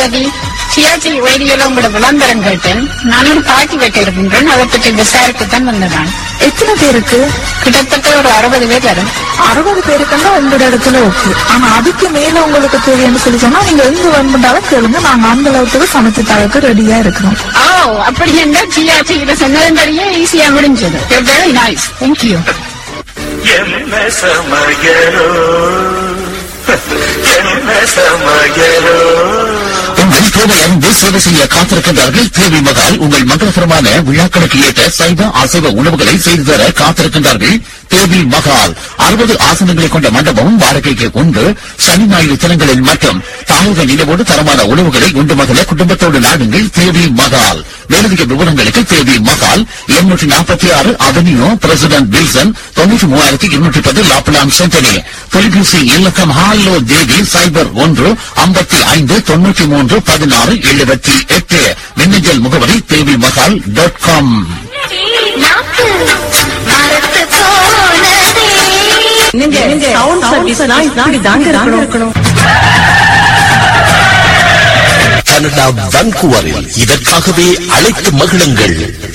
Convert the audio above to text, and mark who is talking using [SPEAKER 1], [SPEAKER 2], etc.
[SPEAKER 1] தேதி சியாச்சி ரேடியோல உங்களோட விளம்பரம் கேட்டேன் நான் ஒரு பாட்டி வைக்க இருக்கின்றேன் அதை பற்றி விசாரிக்கத்தான் வந்தேன் நான்
[SPEAKER 2] எத்தனை பேருக்கு
[SPEAKER 1] கிட்டத்தட்ட ஒரு அறுபது பேர் வரும்
[SPEAKER 2] அறுபது பேருக்குன்னா உங்களோட இடத்துல ஓகே ஆனா அதுக்கு மேல உங்களுக்கு தேவைன்னு சொல்லி சொன்னா நீங்க எங்க வந்துட்டாலும் கேளுங்க நாங்க அந்த அளவுக்கு சமைச்சு தரக்கு ரெடியா இருக்கிறோம்
[SPEAKER 1] ஓ அப்படி என்ன சியாச்சி கிட்ட சொன்னதன்படியே ஈஸியா முடிஞ்சது வெரி நைஸ் தேங்க்யூ
[SPEAKER 3] என்ன சமயரோ என்ன சமயரோ
[SPEAKER 4] உங்கள் தேவையறிந்து சேவை செய்ய காத்திருக்கின்றார்கள் தேவி மகால் உங்கள் மங்களகரமான விழாக்களுக்கு ஏற்ற சைவ அசைவ உணவுகளை செய்து தர காத்திருக்கின்றார்கள் தேவி மகால் அறுபது ஆசனங்களை கொண்ட மண்டபமும் வாடகைக்கு உண்டு சனி ஞாயிறு தினங்களில் மட்டும் தாழ்க நினைவோடு தரமான உணவுகளை உண்டு மகள குடும்பத்தோடு நாடுங்கள் தேவி மகால் மேலதிக விவரங்களுக்கு தேவி மகால் எண்ணூற்றி நாற்பத்தி ஆறு அவென்யூ பிரசிடென்ட் வில்சன் தொண்ணூற்றி மூவாயிரத்தி இருநூற்றி பத்து லாப்லான் சென்டனி தொலைபேசி இலக்கம் ஹாலோ தேவி சைபர் ஒன்று ஐம்பத்தி ஐந்து தொண்ணூற்றி மூன்று பதினாறு எழுபத்தி எட்டு மின்னஞ்சல் முகவரி Devi Mahal dot com
[SPEAKER 2] sound சர்வீஸ்னா இப்படி தாங்க இருக்கணும்
[SPEAKER 4] கனடா வான்கூவரில் இதற்காகவே அழைத்து மகிழுங்கள்